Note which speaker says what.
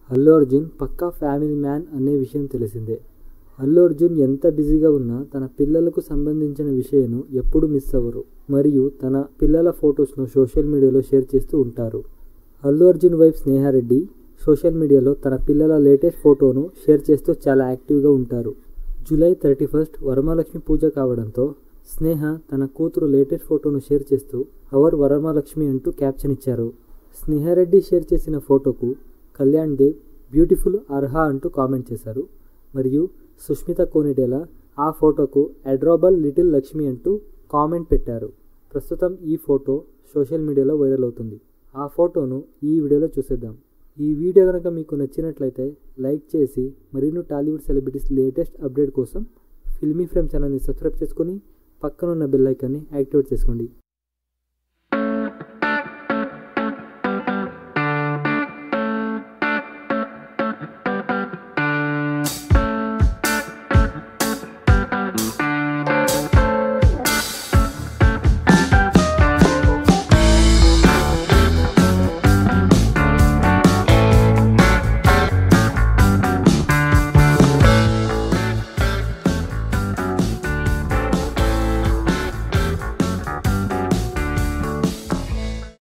Speaker 1: అల్లు అర్జున్ పక్కా family man అనే విషయం తెలిసిందే అల్లు అర్జున్ ఎంత బిజీగా ఉన్నా తన పిల్లలకు సంబంధించిన విషయను ఎప్పుడు మిస్ అవ్వరు మరియు తన పిల్లల ఫొటోస్ను సోషల్ మీడియాలో షేర్ చేస్తూ ఉంటారు అల్లు అర్జున్ వైఫ్ స్నేహారెడ్డి సోషల్ మీడియాలో తన పిల్లల లేటెస్ట్ ఫోటోను షేర్ చేస్తూ చాలా యాక్టివ్గా ఉంటారు జూలై థర్టీ ఫస్ట్ వరమహాలక్ష్మి పూజ కావడంతో స్నేహ తన కూతురు లేటెస్ట్ ఫోటోను షేర్ చేస్తూ అవర్ వరమహాలక్ష్మి అంటూ క్యాప్షన్ ఇచ్చారు స్నేహారెడ్డి షేర్ చేసిన ఫోటోకు కళ్యాణ్ దేవ్ బ్యూటిఫుల్ అర్హా అంటూ కామెంట్ చేశారు మరియు సుష్మిత కోనిడేలా ఆ ఫోటోకు అడ్రాబల్ లిటిల్ లక్ష్మి అంటూ కామెంట్ పెట్టారు ప్రస్తుతం ఈ ఫోటో సోషల్ మీడియాలో వైరల్ అవుతుంది ఆ ఫోటోను ఈ వీడియోలో చూసేద్దాం ఈ వీడియో కనుక మీకు నచ్చినట్లయితే లైక్ చేసి మరిన్ని టాలీవుడ్ సెలబ్రిటీస్ లేటెస్ట్ అప్డేట్ కోసం ఫిల్మీ ఫ్రేమ్ ఛానల్ని సబ్స్క్రైబ్ చేసుకొని పక్కనున్న బెల్ ఐకాన్ని యాక్టివేట్ చేసుకోండి